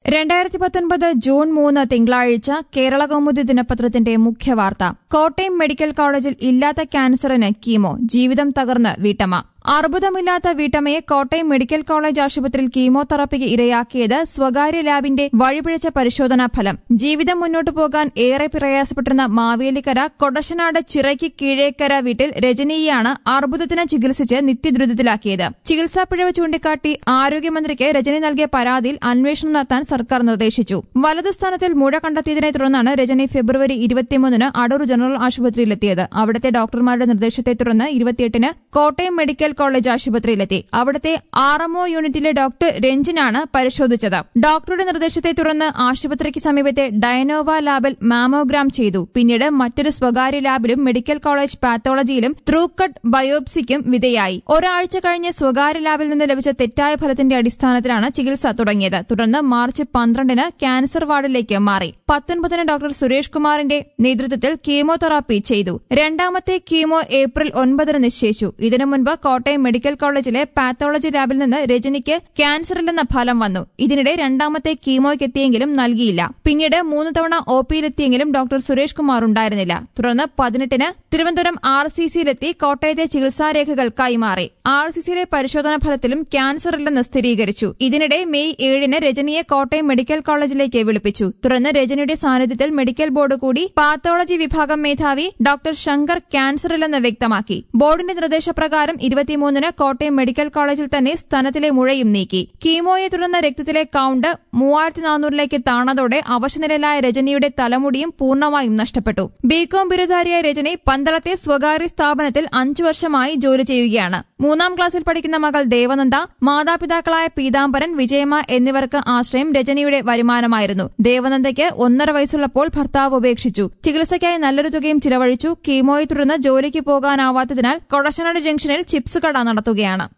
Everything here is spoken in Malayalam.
രണ്ടായിരത്തി പത്തൊൻപത് ജൂൺ മൂന്ന് തിങ്കളാഴ്ച കേരള കൗമുദി ദിനപത്രത്തിന്റെ മുഖ്യവാർത്ത കോട്ടയം മെഡിക്കൽ കോളേജിൽ ഇല്ലാത്ത ക്യാൻസറിന് കീമോ ജീവിതം തകർന്ന് വീട്ടമ്മ അർബുദമില്ലാത്ത വീട്ടമ്മയെ കോട്ടയം മെഡിക്കൽ കോളേജ് ആശുപത്രിയിൽ കീമോതെറാപ്പിക്ക് ഇരയാക്കിയത് സ്വകാര്യ ലാബിന്റെ വഴിപിഴച്ച പരിശോധനാ ഫലം ജീവിതം മുന്നോട്ടു പോകാൻ ഏറെ പ്രയാസപ്പെട്ടിരുന്ന മാവേലിക്കര കൊടശനാട് ചിറയ്ക്ക് കീഴേക്കര വീട്ടിൽ രജനിയെയാണ് അർബുദത്തിന് ചികിത്സിച്ച് നിത്യദുരിതത്തിലാക്കിയത് ചികിത്സാ പിഴവ് ചൂണ്ടിക്കാട്ടി ആരോഗ്യമന്ത്രിക്ക് രജനി നൽകിയ പരാതിയിൽ അന്വേഷണം നടത്താൻ സർക്കാർ നിർദ്ദേശിച്ചു വലതു സ്ഥാനത്തിൽ മുഴ കണ്ടെത്തിയതിനെ തുടർന്നാണ് രജനി ഫെബ്രുവരി ഇരുപത്തിമൂന്നിന് അടൂർ ജനറൽ ആശുപത്രിയിലെത്തിയത് അവിടുത്തെ ഡോക്ടർമാരുടെ നിർദ്ദേശത്തെ തുടർന്ന് ഇരുപത്തിയെട്ടിന് കോട്ടയം മെഡിക്കൽ കോളേജ് ആശുപത്രിയിലെത്തി അവിടുത്തെ ആർ എംഒ യൂണിറ്റിലെ ഡോക്ടർ രഞ്ജിനാണ് പരിശോധിച്ചത് ഡോക്ടറുടെ നിർദ്ദേശത്തെ തുടർന്ന് ആശുപത്രിക്ക് സമീപത്തെ ഡയനോവ ലാബിൽ മാമോഗ്രാം ചെയ്തു പിന്നീട് മറ്റൊരു സ്വകാര്യ ലാബിലും മെഡിക്കൽ കോളേജ് പാത്തോളജിയിലും ത്രൂക്കട്ട് ബയോപ്സിക്കും വിധേയായി ഒരാഴ്ച കഴിഞ്ഞ് സ്വകാര്യ ലാബിൽ നിന്ന് ലഭിച്ച തെറ്റായ ഫലത്തിന്റെ അടിസ്ഥാനത്തിലാണ് ചികിത്സ തുടങ്ങിയത് തുടർന്ന് മാർച്ച് പന്ത്രണ്ടിന് ക്യാൻസർ വാർഡിലേക്ക് മാറി പത്തൊൻപതിന് ഡോക്ടർ സുരേഷ് കുമാറിന്റെ നേതൃത്വത്തിൽ കീമോതെറാപ്പി ചെയ്തു രണ്ടാമത്തെ കീമോ ഏപ്രിൽ ഒൻപതിന് നിശ്ചയിച്ചു ഇതിനു മുൻപ് കോട്ടയം മെഡിക്കൽ കോളേജിലെ പാത്തോളജി ലാബിൽ നിന്ന് രജനിക്ക് ക്യാൻസറില്ലെന്ന ഫലം വന്നു ഇതിനിടെ രണ്ടാമത്തെ കീമോയ്ക്ക് എത്തിയെങ്കിലും നൽകിയില്ല പിന്നീട് മൂന്ന് തവണ ഒ പിയിലെത്തിയെങ്കിലും ഡോക്ടർ സുരേഷ് കുമാർ ഉണ്ടായിരുന്നില്ല തുടർന്ന് പതിനെട്ടിന് തിരുവനന്തപുരം ആർ സി സിയിലെത്തി കോട്ടയത്തെ ചികിത്സാരേഖകൾ കൈമാറി ആർ സി സിയിലെ പരിശോധനാ ഫലത്തിലും ക്യാൻസർ ഇല്ലെന്ന് സ്ഥിരീകരിച്ചു ഇതിനിടെ മെയ് ഏഴിന് രജനിയെ കോട്ടയം മെഡിക്കൽ കോളേജിലേക്ക് വിളിപ്പിച്ചു തുടർന്ന് രജനിയുടെ സാന്നിധ്യത്തിൽ മെഡിക്കൽ ബോർഡ് കൂടി പാത്തോളജി വിഭാഗം മേധാവി ഡോക്ടർ ശങ്കർ ക്യാൻസർ ഇല്ലെന്ന് വ്യക്തമാക്കി ബോർഡിന്റെ നിർദ്ദേശപ്രകാരം ഇരുപത്തിമൂന്നിന് കോട്ടയം മെഡിക്കൽ കോളേജിൽ തന്നെ സ്തനത്തിലെ മുഴയും നീക്കി കീമോയെ തുടർന്ന് രക്തത്തിലെ കൌണ്ട് മൂവായിരത്തി നാനൂറിലേക്ക് താണതോടെ അവശനിലയിലായ രജനിയുടെ തലമുടിയും പൂർണ്ണമായും നഷ്ടപ്പെട്ടു ബികോം ബിരുദധാരിയായ രജനി പന്തളത്തെ സ്വകാര്യ സ്ഥാപനത്തിൽ അഞ്ചു വർഷമായി ജോലി ചെയ്യുകയാണ് മൂന്നാം ക്ലാസ്സിൽ പഠിക്കുന്ന മകൾ ദേവനന്ദ മാതാപിതാക്കളായ പീതാംബരൻ വിജയമ്മ എന്നിവർക്ക് ആശ്രയം രജനിയുടെ വരുമാനമായിരുന്നു ദേവനന്ദയ്ക്ക് ഒന്നര വയസ്സുള്ളപ്പോൾ ഭർത്താവ് ഉപേക്ഷിച്ചു ചികിത്സയ്ക്കായി നല്ലൊരു തുകയും ചിലവഴിച്ചു കീമോയെ തുടർന്ന് ജോലിക്ക് പോകാനാവാത്തതിനാൽ കൊടശനാട് ജംഗ്ഷനിൽ ചിപ്സ് കട നടത്തുകയാണ്